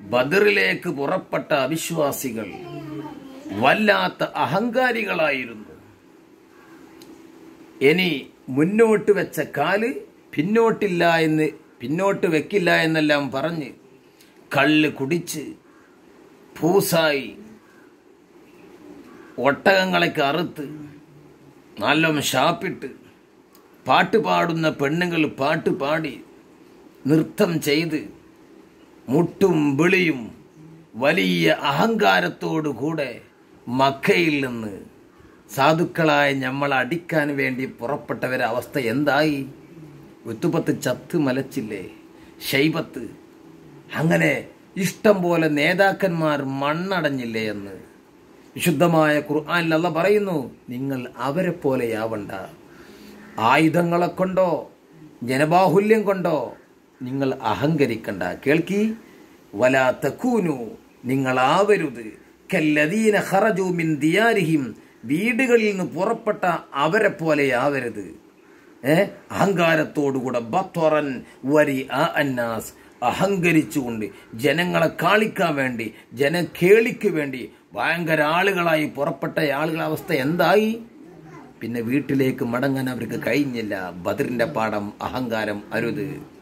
ബദറിലേക്ക് പുറപ്പെട്ട അവിശ്വാസികൾ വല്ലാത്ത അഹങ്കാരികളായിരുന്നു ഇനി മുന്നോട്ട് വെച്ച കാല് പിന്നോട്ടില്ല എന്ന് പിന്നോട്ട് വെക്കില്ല എന്നെല്ലാം പറഞ്ഞ് കള്ള് കുടിച്ച് പൂസായി ഒട്ടകങ്ങളൊക്കെ അറുത്ത് നല്ലോണം ഷാപ്പിട്ട് പാട്ട് പാടുന്ന പെണ്ണുങ്ങൾ പാട്ട് പാടി നൃത്തം ചെയ്ത് മുട്ടും വിളിയും വലിയ അഹങ്കാരത്തോടു കൂടെ മക്കയിൽ നിന്ന് സാധുക്കളായ നമ്മൾ അടിക്കാൻ വേണ്ടി പുറപ്പെട്ടവരെ അവസ്ഥ എന്തായി ഉത്തുപത്ത് ചത്ത് മലച്ചില്ലേ ഷൈബത്ത് അങ്ങനെ ഇഷ്ടം പോലെ നേതാക്കന്മാർ മണ്ണടഞ്ഞില്ലേ എന്ന് വിശുദ്ധമായ ഖുർആനിൽ അല്ല പറയുന്നു നിങ്ങൾ അവരെ പോലെയാവണ്ട ആയുധങ്ങളെ കൊണ്ടോ ജനബാഹുല്യം കൊണ്ടോ നിങ്ങൾ അഹങ്കരിക്കണ്ട കേൾക്കി വലാ തക്കൂനു നിങ്ങളാവരുത് കല്ലദീന ഖറജു മിൻ ദിയാരിഹിം വീടുകളിൽ നിന്ന് പുറപ്പെട്ട അവരെ പോലെയാവരുത് ഏ അഹങ്കാരത്തോടുകൂടെ ബത്വറൻ വരി ആ അന്നാസ് അഹങ്കരിച്ചുകൊണ്ട് ജനങ്ങളെ കാളിക്കാൻ വേണ്ടി ജനക്കേളിക്ക് വേണ്ടി ഭയങ്കര ആളുകളായി പുറപ്പെട്ട ആളുകളുടെ അവസ്ഥ എന്തായി പിന്നെ വീട്ടിലേക്ക് മടങ്ങാൻ അവർക്ക് കഴിഞ്ഞില്ല ബദറിന്റെ പാഠം അഹങ്കാരം അരുത്